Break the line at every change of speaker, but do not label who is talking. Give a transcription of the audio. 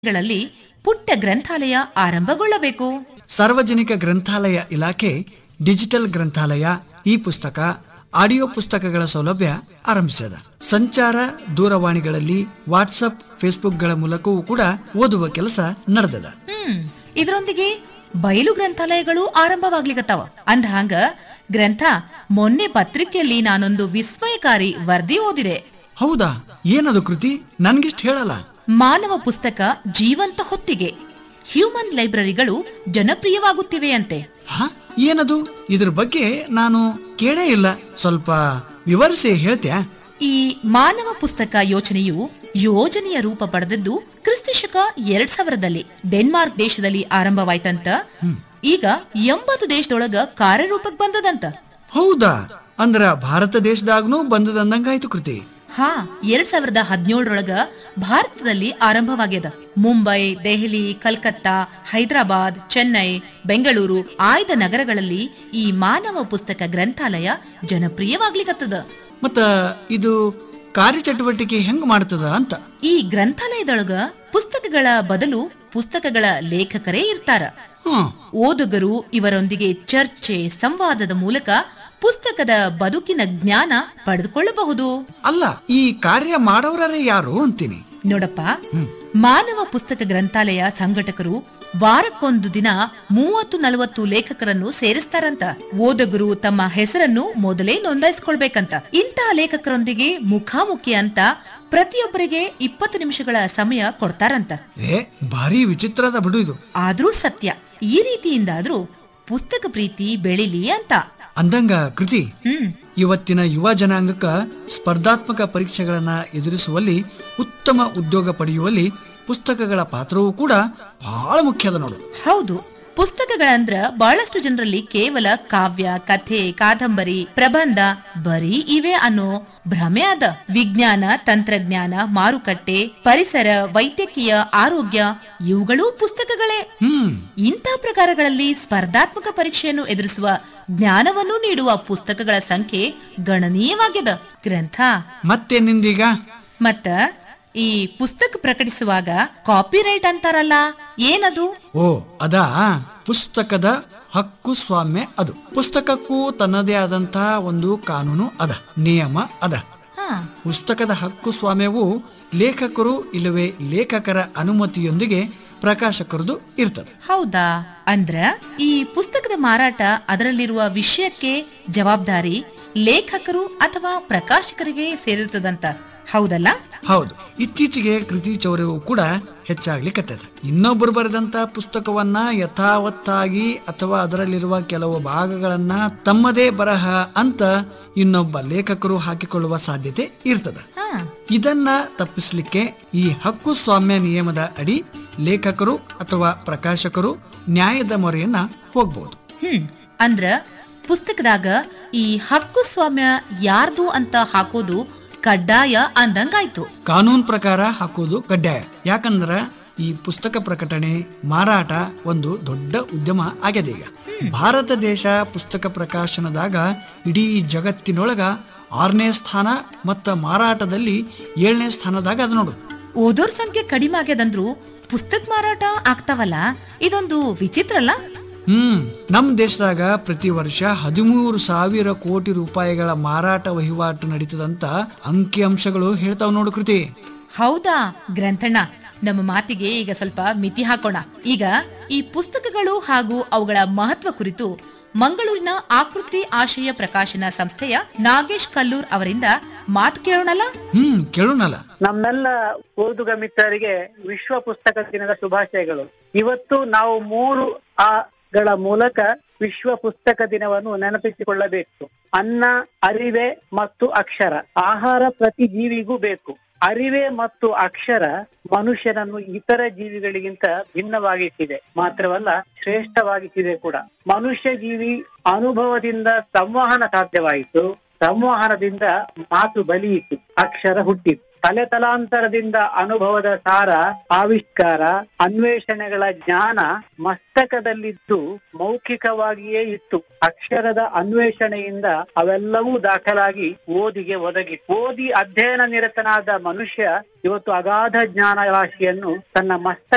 ಗಳಲ್ಲಿ ಪುಟ್ಟ ಗ್ರಂಥಾಲಯ ಆರಂಭಗೊಳ್ಳಬೇಕು
ಸಾರ್ವಜನಿಕ ಗ್ರಂಥಾಲಯ ಇಲಾಖೆ ಡಿಜಿಟಲ್ ಗ್ರಂಥಾಲಯ ಇ ಪುಸ್ತಕ ಆಡಿಯೋ ಪುಸ್ತಕಗಳ ಸೌಲಭ್ಯ ಆರಂಭಿಸಿದ ಸಂಚಾರ ದೂರವಾಣಿಗಳಲ್ಲಿ ವಾಟ್ಸಪ್ ಫೇಸ್ಬುಕ್ಗಳ ಮೂಲಕವೂ ಕೂಡ ಓದುವ ಕೆಲಸ ನಡೆದದ
ಹ್ಮ್ ಇದರೊಂದಿಗೆ ಬಯಲು ಗ್ರಂಥಾಲಯಗಳು ಆರಂಭವಾಗ್ಲಿಕತ್ತಾವ ಅಂದಹಾಂಗ ಗ್ರಂಥ ಮೊನ್ನೆ ಪತ್ರಿಕೆಯಲ್ಲಿ ನಾನೊಂದು ವಿಸ್ಮಯಕಾರಿ ವರದಿ ಓದಿದೆ
ಹೌದಾ ಏನದು ಕೃತಿ ನನ್ಗಿಷ್ಟ ಹೇಳಲ್ಲ
ಮಾನವ ಪುಸ್ತಕ ಜೀವಂತ ಹೊತ್ತಿಗೆ ಹ್ಯೂಮನ್ ಲೈಬ್ರರಿಗಳು ಜನಪ್ರಿಯವಾಗುತ್ತಿವೆಯಂತೆ
ಹ ಏನದು ಇದ್ರ ಬಗ್ಗೆ ನಾನು ಕೇಳೇ ಇಲ್ಲ ಸ್ವಲ್ಪ ವಿವರಿಸಿ ಹೇಳ್ತ್ಯಾ
ಈ ಮಾನವ ಪುಸ್ತಕ ಯೋಚನೆಯು ಯೋಜನೆಯ ರೂಪ ಪಡೆದದ್ದು ಕ್ರಿಸ್ತಶಕ ಎರಡ್ ಸಾವಿರದಲ್ಲಿ ಡೆನ್ಮಾರ್ಕ್ ದೇಶದಲ್ಲಿ ಆರಂಭವಾಯ್ತಂತ ಈಗ ಎಂಬತ್ತು ದೇಶದೊಳಗ ಕಾರ್ಯರೂಪಕ್ ಬಂದದಂತ
ಹೌದಾ ಅಂದ್ರ ಭಾರತ ದೇಶದಾಗ್ನೂ ಬಂದದಂದಂಗಾಯ್ತು ಕೃತಿ
ಹಾ ಎರಡ್ ಸಾವಿರದ ಹದಿನೇಳರೊಳಗ ಭಾರತದಲ್ಲಿ ಆರಂಭವಾಗ್ಯದ ಮುಂಬೈ ದೆಹಲಿ ಕಲ್ಕತ್ತಾ ಹೈದರಾಬಾದ್ ಚೆನ್ನೈ ಬೆಂಗಳೂರು ಆಯ್ದ ನಗರಗಳಲ್ಲಿ ಈ ಮಾನವ ಪುಸ್ತಕ ಗ್ರಂಥಾಲಯ ಜನಪ್ರಿಯವಾಗ್ಲಿಕತ್ತದ
ಮತ್ತ ಇದು ಕಾರ್ಯಚಟುವಟಿಕೆ ಹೆಂಗ್ ಮಾಡ್ತದ ಅಂತ
ಈ ಗ್ರಂಥಾಲಯದೊಳಗ ಪುಸ್ತಕಗಳ ಬದಲು ಪುಸ್ತಕಗಳ ಲೇಖಕರೇ ಇರ್ತಾರ
ಹ್ಮ್
ಓದುಗರು ಇವರೊಂದಿಗೆ ಚರ್ಚೆ ಸಂವಾದದ ಮೂಲಕ ಪುಸ್ತಕದ ಬದುಕಿನ ಜ್ಞಾನ ಪಡೆದುಕೊಳ್ಳಬಹುದು
ಅಲ್ಲ ಈ ಕಾರ್ಯ ಮಾಡೋರೇ ಯಾರು ಅಂತೀನಿ
ನೋಡಪ್ಪ ಮಾನವ ಪುಸ್ತಕ ಗ್ರಂಥಾಲಯ ಸಂಘಟಕರು ವಾರಕ್ಕೊಂದು ದಿನ ಮೂವತ್ತು ನಲವತ್ತು ಲೇಖಕರನ್ನು ಸೇರಿಸ್ತಾರಂತ ಓದುಗರು ತಮ್ಮ ಹೆಸರನ್ನು ಮೊದಲೇ ನೋಂದಾಯಿಸ್ಕೊಳ್ಬೇಕಂತ ಇಂತಹ ಲೇಖಕರೊಂದಿಗೆ ಮುಖಾಮುಖಿ ಅಂತ ಪ್ರತಿಯೊಬ್ಬರಿಗೆ ಇಪ್ಪತ್ತು ನಿಮಿಷಗಳ ಸಮಯ ಕೊಡ್ತಾರಂತ
ಏ ಭಾರಿ ವಿಚಿತ್ರದ ಬಿಡು ಇದು
ಆದ್ರೂ ಸತ್ಯ ಈ ರೀತಿಯಿಂದಾದ್ರೂ ಪುಸ್ತಕ ಪ್ರೀತಿ ಬೆಳಿಲಿ ಅಂತ
ಅಂದಂಗ ಕೃತಿ
ಹ್ಮ್
ಇವತ್ತಿನ ಯುವ ಜನಾಂಗಕ್ಕ ಸ್ಪರ್ಧಾತ್ಮಕ ಪರೀಕ್ಷೆಗಳನ್ನ ಎದುರಿಸುವಲ್ಲಿ ಉತ್ತಮ ಉದ್ಯೋಗ ಪಡೆಯುವಲ್ಲಿ ಪುಸ್ತಕಗಳ ಪಾತ್ರವೂ ಕೂಡ ಬಹಳ ಮುಖ್ಯ ಅದ ನೋಡು
ಹೌದು ಪುಸ್ತಕಗಳಂದ್ರ ಬಹಳಷ್ಟು ಜನರಲ್ಲಿ ಕೇವಲ ಕಾವ್ಯ ಕಥೆ ಕಾದಂಬರಿ ಪ್ರಬಂಧ ಬರೀ ಇವೆ ಅನ್ನೋ ಭ್ರಮೆ ಅದ ವಿಜ್ಞಾನ ತಂತ್ರಜ್ಞಾನ ಮಾರುಕಟ್ಟೆ ಪರಿಸರ ವೈದ್ಯಕೀಯ ಆರೋಗ್ಯ ಇವುಗಳೂ ಪುಸ್ತಕಗಳೇ
ಹ್ಮ್
ಇಂಥ ಪ್ರಕಾರಗಳಲ್ಲಿ ಸ್ಪರ್ಧಾತ್ಮಕ ಪರೀಕ್ಷೆಯನ್ನು ಎದುರಿಸುವ ಜ್ಞಾನವನ್ನು ನೀಡುವ ಪುಸ್ತಕಗಳ ಸಂಖ್ಯೆ ಗಣನೀಯವಾಗ್ಯದ ಗ್ರಂಥ
ಮತ್ತೆ ನಿಂದೀಗ
ಮತ್ತ ಈ ಪುಸ್ತಕ ಪ್ರಕಟಿಸುವಾಗ ಕಾಪಿರೈಟ್ ಅಂತಾರಲ್ಲ ಏನದು
ಓ ಅದಾ ಪುಸ್ತಕದ ಹಕ್ಕು ಸ್ವಾಮ್ಯ ಅದು ಪುಸ್ತಕಕ್ಕೂ ತನ್ನದೇ ಆದಂತಹ ಒಂದು ಕಾನೂನು ಅದ ನಿಯಮ ಅದ
ಹಾ
ಪುಸ್ತಕದ ಹಕ್ಕು ಸ್ವಾಮ್ಯವು ಲೇಖಕರು ಇಲ್ಲವೇ ಲೇಖಕರ ಅನುಮತಿಯೊಂದಿಗೆ ಪ್ರಕಾಶಕರದು ಇರ್ತದೆ
ಹೌದಾ ಅಂದ್ರ ಈ ಪುಸ್ತಕದ ಮಾರಾಟ ಅದರಲ್ಲಿರುವ ವಿಷಯಕ್ಕೆ ಜವಾಬ್ದಾರಿ ಲೇಖಕರು ಅಥವಾ ಪ್ರಕಾಶಕರಿಗೆ ಸೇರಿರ್ತದಂತ ಹೌದಲ್ಲ
ಹೌದು ಇತ್ತೀಚೆಗೆ ಕೃತಿ ಚೌರ್ಯವು ಕೂಡ ಹೆಚ್ಚಾಗ್ಲಿಕ್ಕತ್ತದ ಇನ್ನೊಬ್ಬರು ಬರೆದಂತ ಪುಸ್ತಕವನ್ನ ಯಥಾವತ್ತಾಗಿ ಅಥವಾ ಅದರಲ್ಲಿರುವ ಕೆಲವು ಭಾಗಗಳನ್ನ ತಮ್ಮದೇ ಬರಹ ಅಂತ ಇನ್ನೊಬ್ಬ ಲೇಖಕರು ಹಾಕಿಕೊಳ್ಳುವ ಸಾಧ್ಯತೆ ಇರ್ತದ
ಹಾ
ಇದನ್ನ ತಪ್ಪಿಸಲಿಕ್ಕೆ ಈ ಹಕ್ಕು ಸ್ವಾಮ್ಯ ನಿಯಮದ ಅಡಿ ಲೇಖಕರು ಅಥವಾ ಪ್ರಕಾಶಕರು ನ್ಯಾಯದ ಮೊರೆಯನ್ನ ಹೋಗ್ಬಹುದು
ಹ್ಮ್ ಅಂದ್ರ ಪುಸ್ತಕದಾಗ ಈ ಹಕ್ಕು ಸ್ವಾಮ್ಯ ಯಾರ್ದು ಅಂತ ಹಾಕೋದು ಕಡ್ಡಾಯ ಅಂದಂಗಾಯ್ತು
ಕಾನೂನು ಪ್ರಕಾರ ಹಾಕೋದು ಕಡ್ಡಾಯ ಯಾಕಂದ್ರ ಈ ಪುಸ್ತಕ ಪ್ರಕಟಣೆ ಮಾರಾಟ ಒಂದು ದೊಡ್ಡ ಉದ್ಯಮ ಆಗ್ಯದ ಈಗ ಭಾರತ ದೇಶ ಪುಸ್ತಕ ಪ್ರಕಾಶನದಾಗ ಇಡೀ ಜಗತ್ತಿನೊಳಗ ಆರನೇ ಸ್ಥಾನ ಮತ್ತ ಮಾರಾಟದಲ್ಲಿ ಏಳನೇ ಸ್ಥಾನದಾಗ ಅದ ನೋಡು
ಓದೋರ್ ಸಂಖ್ಯೆ ಕಡಿಮೆ ಆಗ್ಯದಂದ್ರು ಪುಸ್ತಕ ಮಾರಾಟ ಆಗ್ತಾವಲ್ಲ ಇದೊಂದು ವಿಚಿತ್ರ ಅಲ್ಲ
ಹ್ಮ್ ನಮ್ ದೇಶದಾಗ ಪ್ರತಿ ವರ್ಷ ಹದಿಮೂರು ಸಾವಿರ ಕೋಟಿ ರೂಪಾಯಿಗಳ ಮಾರಾಟ ವಹಿವಾಟು ನಡೀತದಂತ ಅಂಕಿ ಅಂಶಗಳು ಹೇಳ್ತಾವ್ ನೋಡು ಕೃತಿ
ಹೌದಾ ಗ್ರಂಥಣ್ಣ ನಮ್ಮ ಮಾತಿಗೆ ಈಗ ಸ್ವಲ್ಪ ಮಿತಿ ಹಾಕೋಣ ಈಗ ಈ ಪುಸ್ತಕಗಳು ಹಾಗೂ ಅವುಗಳ ಮಹತ್ವ ಕುರಿತು ಮಂಗಳೂರಿನ ಆಕೃತಿ ಆಶಯ ಪ್ರಕಾಶನ ಸಂಸ್ಥೆಯ ನಾಗೇಶ್ ಕಲ್ಲೂರ್ ಅವರಿಂದ ಮಾತು ಕೇಳೋಣಲ್ಲ
ಹ್ಮ್ ಕೇಳೋಣಲ್ಲ
ನಮ್ಮೆಲ್ಲ ಓದುಗ ಮಿತ್ರರಿಗೆ ವಿಶ್ವ ಪುಸ್ತಕ ದಿನದ ಶುಭಾಶಯಗಳು ಇವತ್ತು ನಾವು ಮೂರು ಆ ಗಳ ಮೂಲಕ ವಿಶ್ವ ಪುಸ್ತಕ ದಿನವನ್ನು ನೆನಪಿಸಿಕೊಳ್ಳಬೇಕು ಅನ್ನ ಅರಿವೆ ಮತ್ತು ಅಕ್ಷರ ಆಹಾರ ಪ್ರತಿ ಜೀವಿಗೂ ಬೇಕು ಅರಿವೆ ಮತ್ತು ಅಕ್ಷರ ಮನುಷ್ಯನನ್ನು ಇತರ ಜೀವಿಗಳಿಗಿಂತ ಭಿನ್ನವಾಗಿಸಿದೆ ಮಾತ್ರವಲ್ಲ ಶ್ರೇಷ್ಠವಾಗಿಸಿದೆ ಕೂಡ ಮನುಷ್ಯ ಜೀವಿ ಅನುಭವದಿಂದ ಸಂವಹನ ಸಾಧ್ಯವಾಯಿತು ಸಂವಹನದಿಂದ ಮಾತು ಬಲಿಯಿತು ಅಕ್ಷರ ಹುಟ್ಟಿತು ತಲೆ ತಲಾಂತರದಿಂದ ಅನುಭವದ ಸಾರ ಆವಿಷ್ಕಾರ ಅನ್ವೇಷಣೆಗಳ ಜ್ಞಾನ ಮಸ್ತಕದಲ್ಲಿದ್ದು ಮೌಖಿಕವಾಗಿಯೇ ಇತ್ತು ಅಕ್ಷರದ ಅನ್ವೇಷಣೆಯಿಂದ ಅವೆಲ್ಲವೂ ದಾಖಲಾಗಿ ಓದಿಗೆ ಒದಗಿ ಓದಿ ಅಧ್ಯಯನ ನಿರತನಾದ ಮನುಷ್ಯ ಇವತ್ತು ಅಗಾಧ ಜ್ಞಾನ ರಾಶಿಯನ್ನು ತನ್ನ ಮಸ್ತಕ